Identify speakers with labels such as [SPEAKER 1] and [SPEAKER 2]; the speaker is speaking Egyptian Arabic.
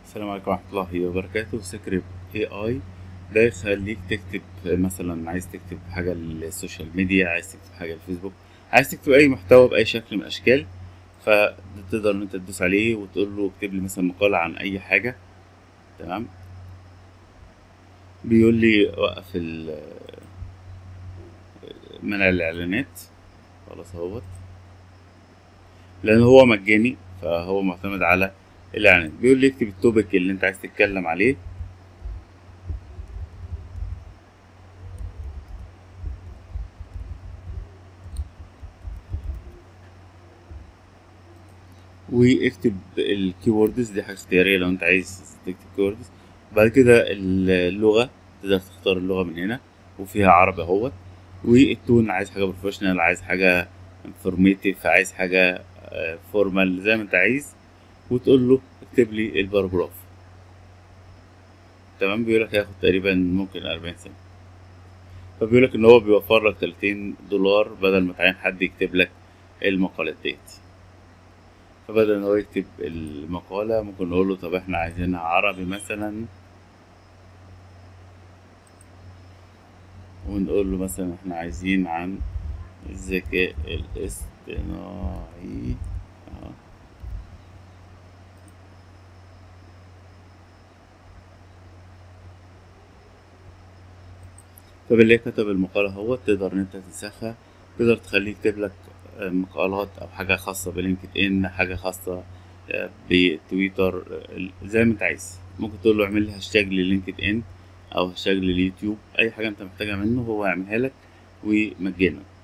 [SPEAKER 1] السلام عليكم ورحمة الله وبركاته سكريب اي اي ده يخليك تكتب مثلا عايز تكتب حاجة للسوشيال ميديا عايز تكتب حاجة للفيسبوك عايز تكتب اي محتوى بأي شكل من الاشكال فتقدر ان انت تدوس عليه وتقول له اكتب لي مثلا مقالة عن اي حاجة تمام بيقول لي وقف ال منع الاعلانات خلاص اهوت لان هو مجاني فهو معتمد على الاعلانات بيقول لي اكتب التوبيك اللي انت عايز تتكلم عليه واكتب الكيوردز دي حاجة اختيارية لو انت عايز تكتب كيوردز بعد كده اللغة تقدر تختار اللغة من هنا وفيها عربي اهوت والتون عايز حاجة بروفيشنال عايز حاجة انفورميتيف عايز حاجة فورمال زي ما انت عايز وتقول له اكتب لي الباراجراف تمام بيقول لك هياخد تقريبا ممكن 40 سنة فبيقول لك ان هو بيوفر لك 30 دولار بدل ما تعين حد يكتب لك المقالات ديت فبدل ان هو يكتب المقالة ممكن نقول له طب احنا عايزينها عربي مثلا ونقول له مثلا احنا عايزين عن الذكاء الاصطناعي اه فباللي كتب المقالة هو تقدر ان انت تنسخها تقدر تخليه يكتب لك مقالات او حاجة خاصة بلينكد ان حاجة خاصة بتويتر زي ما انت عايز ممكن تقول له اعمل لي هاشتاج للينكد ان او هاشتاج لليوتيوب اي حاجة انت محتاجها منه هو يعملها لك ومجانا